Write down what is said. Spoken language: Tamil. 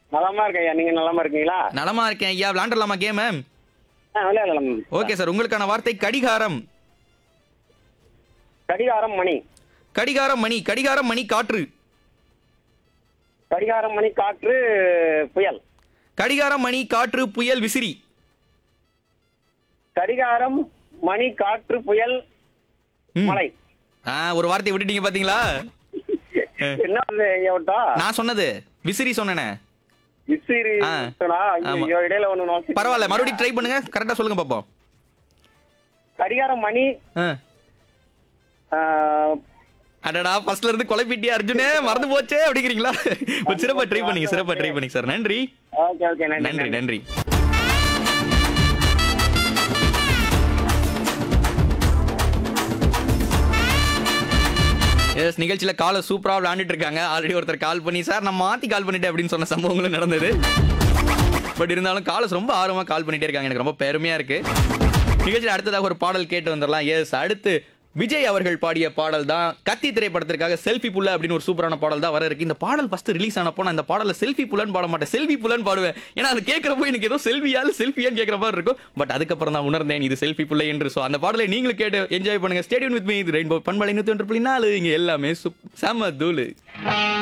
நலமா இருக்கேன் ஐயா நீங்க நலமா இருக்கீங்களா நலமா இருக்கேன் ஐயா விளாண்டலாமா கேம் ஆ விளையாடலாம் ஓகே சார் உங்களுக்கான வார்த்தை கடிகாரம் கடிகாரம் மணி கடிகாரம் மணி கடிகாரம் மணி காற்று கடிகாரம் மணி காற்று புயல் கடிகாரம் மணி காற்று புயல் விசிறி கடிகாரம் மணி காற்று புயல் ம். மழை ஆ ஒரு வார்த்தையை விட்டுட்டீங்க பாத்தீங்களா என்ன வந்து ஐயா விட்டா நான் சொன்னது விசிறி சொன்னேனே விசிறி ஆ. சொன்னா, ஆமா. ஐயோ, இடையில ஒண்ணு நோக்கி- பரவாயில்ல மறுபடியும் ட்ரை பண்ணுங்க கரெக்டா சொல்லுங்க பாப்போம் கடிகாரம் மணி ஆ. ஆ, அடடா ஃபர்ஸ்ட்ல இருந்து குழப்பிட்டியா அர்ஜுனே மறந்து போச்சே அப்படிங்கிறீங்களா ஒரு சிறப்பா ட்ரை பண்ணீங்க சிறப்பா ட்ரை பண்ணீங்க சார் நன்றி ஓகே ஓகே நன்றி நன்றி நன்றி எஸ் நிகழ்ச்சியில காலை சூப்பரா விளையாண்டுட்டு இருக்காங்க ஆல்ரெடி ஒருத்தர் கால் பண்ணி சார் நான் மாத்தி கால் பண்ணிட்டேன் அப்படின்னு சொன்ன சம்பவங்களும் நடந்தது பட் இருந்தாலும் காலஸ் ரொம்ப ஆர்வமா கால் பண்ணிட்டே இருக்காங்க எனக்கு ரொம்ப பெருமையா இருக்கு நிகழ்ச்சியில் அடுத்ததாக ஒரு பாடல் கேட்டு வந்துடலாம் எஸ் அடுத்து விஜய் அவர்கள் பாடிய பாடல் தான் கத்தி திரைப்படத்திற்காக செல்ஃபி புள்ள அப்படின்னு ஒரு சூப்பரான பாடல் தான் வர இருக்கு இந்த பாடல் ஃபர்ஸ்ட் ரிலீஸ் ஆனப்போ நான் இந்த பாடல செல்ஃபி புல்லன்னு பாட மாட்டேன் செல்ஃபி புல்லன்னு பாடுவேன் ஏன்னா அது கேட்கறப்போ எனக்கு ஏதோ செல்ஃபியா செல்ஃபியான்னு கேட்கற மாதிரி இருக்கும் பட் அதுக்கப்புறம் தான் உணர்ந்தேன் இது செல்ஃபி புள்ள என்று ஸோ அந்த பாடலை நீங்களும் கேட்டு என்ஜாய் பண்ணுங்க ஸ்டேடியம் வித் மீ இது ரெயின்போ பண்பலை நூத்தி ஒன்று புள்ளி நாலு இங்க எல்லாமே சுப்- செம தூளு